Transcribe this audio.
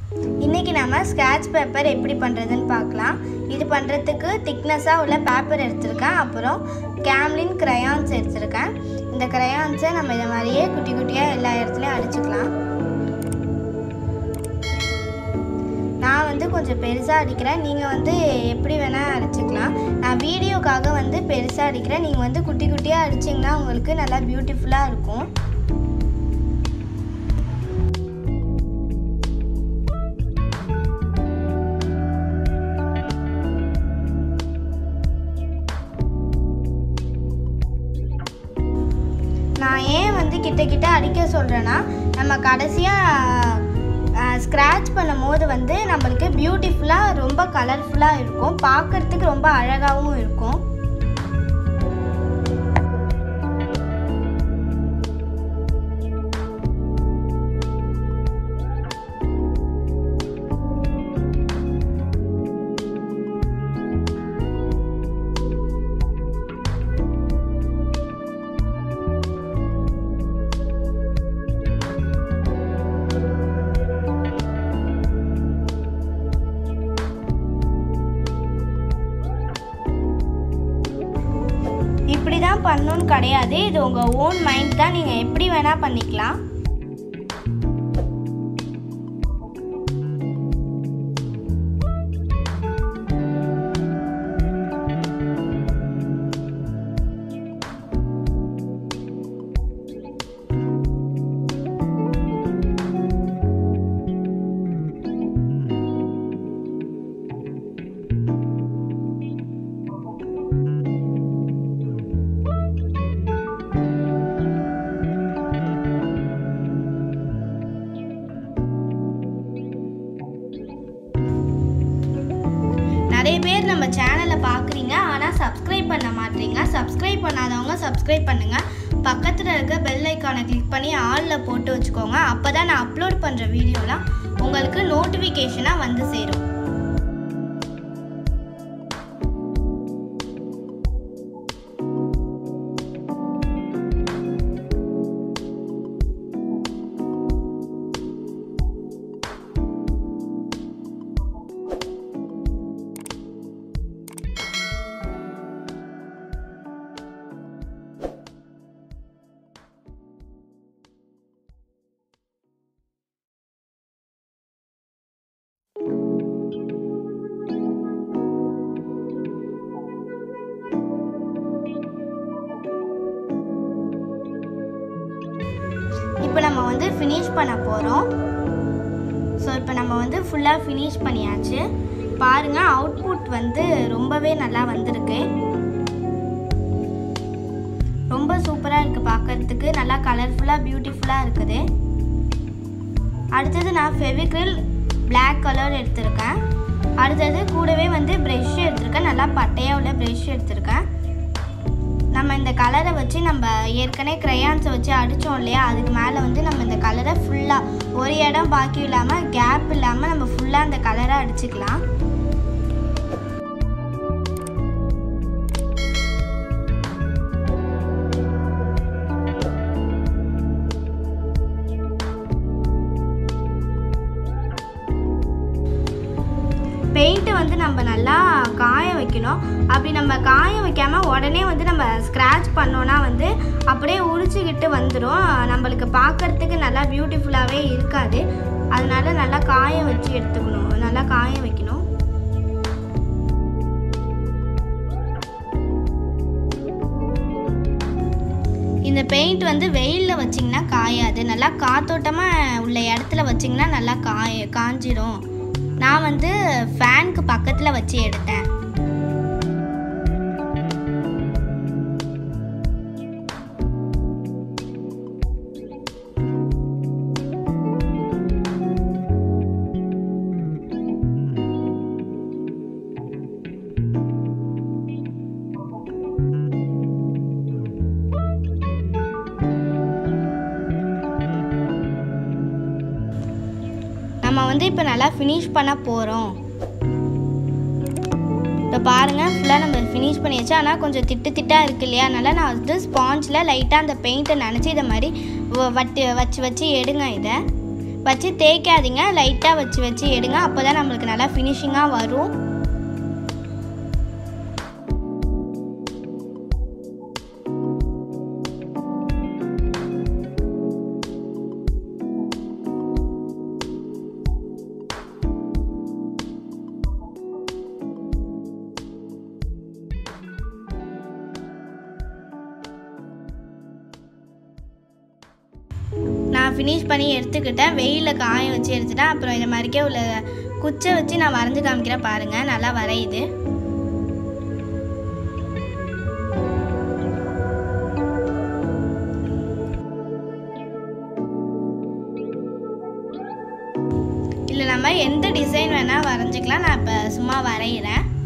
இன்றைக்கி நம்ம sketch paper எப்படி பண்ணுறதுன்னு பார்க்கலாம் இது பண்ணுறதுக்கு திக்னஸாக உள்ள பேப்பர் எடுத்திருக்கேன் அப்புறம் கேம்லின் crayons எடுத்திருக்கேன் இந்த crayons-அ நம்ம இதை மாதிரியே குட்டி குட்டியாக எல்லா இடத்துலையும் அடிச்சுக்கலாம் நான் வந்து கொஞ்சம் பெருசாக அடிக்கிறேன் நீங்கள் வந்து எப்படி வேணால் அடிச்சுக்கலாம் நான் வீடியோக்காக வந்து பெருசாக அடிக்கிறேன் நீங்கள் வந்து குட்டி குட்டியாக அடிச்சிங்கன்னா உங்களுக்கு நல்லா பியூட்டிஃபுல்லாக இருக்கும் நான் ஏன் வந்து கிட்ட கிட்ட அடிக்க சொல்கிறேன்னா நம்ம கடைசியாக ஸ்க்ராட்ச் பண்ணும் போது வந்து நம்மளுக்கு பியூட்டிஃபுல்லாக ரொம்ப கலர்ஃபுல்லாக இருக்கும் பார்க்கறதுக்கு ரொம்ப அழகாகவும் இருக்கும் இப்படி தான் பண்ணணும்னு கிடையாது இது உங்கள் ஓன் மைண்ட் தான் நீங்கள் எப்படி வேணால் பண்ணிக்கலாம் நிறைய பேர் நம்ம சேனலை பார்க்குறீங்க ஆனால் சப்ஸ்கிரைப் பண்ண மாட்டீங்க சப்ஸ்கிரைப் பண்ணாதவங்க சப்ஸ்கிரைப் பண்ணுங்கள் பக்கத்தில் இருக்க பெல் ஐக்கானை கிளிக் பண்ணி ஆளில் போட்டு வச்சுக்கோங்க அப்போ தான் நான் அப்லோட் பண்ணுற வீடியோலாம் உங்களுக்கு நோட்டிஃபிகேஷனாக வந்து சேரும் இப்போ நம்ம வந்து ஃபினிஷ் பண்ண போகிறோம் ஸோ இப்போ நம்ம வந்து ஃபுல்லாக ஃபினிஷ் பண்ணியாச்சு பாருங்கள் அவுட்புட் வந்து ரொம்பவே நல்லா வந்திருக்கு ரொம்ப சூப்பராக இருக்குது பார்க்கறதுக்கு நல்லா கலர்ஃபுல்லாக பியூட்டிஃபுல்லாக இருக்குது அடுத்தது நான் ஃபெவிக்ரில் Black கலர் எடுத்திருக்கேன் அடுத்தது கூடவே வந்து ப்ரெஷ் எடுத்திருக்கேன் நல்லா பட்டையாக உள்ள ப்ரெஷ் எடுத்திருக்கேன் நம்ம இந்த கலரை வச்சு நம்ம ஏற்கனவே க்ரையான்ஸை வச்சு அடித்தோம் இல்லையா அதுக்கு மேலே வந்து நம்ம இந்த கலரை ஃபுல்லாக ஒரு இடம் பாக்கி இல்லாமல் கேப் இல்லாமல் நம்ம ஃபுல்லாக அந்த கலரை அடிச்சுக்கலாம் பெயிண்ட்டை வந்து நம்ம நல்லா காய வைக்கணும் அப்படி நம்ம காய வைக்காம உடனே வந்து நம்ம ஸ்க்ராட்ச் பண்ணோன்னா வந்து அப்படியே உரிச்சுக்கிட்டு வந்துடும் நம்மளுக்கு பார்க்கறதுக்கு நல்லா பியூட்டிஃபுல்லாகவே இருக்காது அதனால நல்லா காய வச்சு எடுத்துக்கணும் நல்லா காய வைக்கணும் இந்த பெயிண்ட் வந்து வெயிலில் வச்சிங்கன்னா காயாது நல்லா காத்தோட்டமாக உள்ள இடத்துல வச்சிங்கன்னா நல்லா காய காஞ்சிடும் நான் வந்து ஃபேனுக்கு பக்கத்தில் வச்சு எடுத்தேன் நம்ம வந்து இப்போ நல்லா ஃபினிஷ் பண்ண போகிறோம் இப்போ பாருங்கள் ஃபுல்லாக நம்ம ஃபினிஷ் பண்ணியாச்சு ஆனால் கொஞ்சம் திட்டு திட்டாக இருக்கு இல்லையா அதனால நான் வந்து ஸ்பாஞ்சில் லைட்டாக அந்த பெயிண்ட்டை நினச்சி இதை மாதிரி வ- வட்டு வச்சு வச்சு எடுங்க இதை வச்சு தேய்க்காதீங்க லைட்டாக வச்சு வச்சு எடுங்க அப்போ தான் நம்மளுக்கு நல்லா ஃபினிஷிங்காக வரும் நான் ஃபினிஷ் பண்ணி எடுத்துக்கிட்டேன் வெயிலில் காய வச்சு எடுத்துட்டேன் அப்புறம் இந்த மாதிரிக்கே உள்ள குச்சை வச்சு நான் வரைஞ்சி காமிக்கிறேன் பாருங்கள் நல்லா வரையுது இல்லை நம்ம எந்த டிசைன் வேணால் வரைஞ்சிக்கலாம் நான் இப்போ சும்மா வரைகிறேன்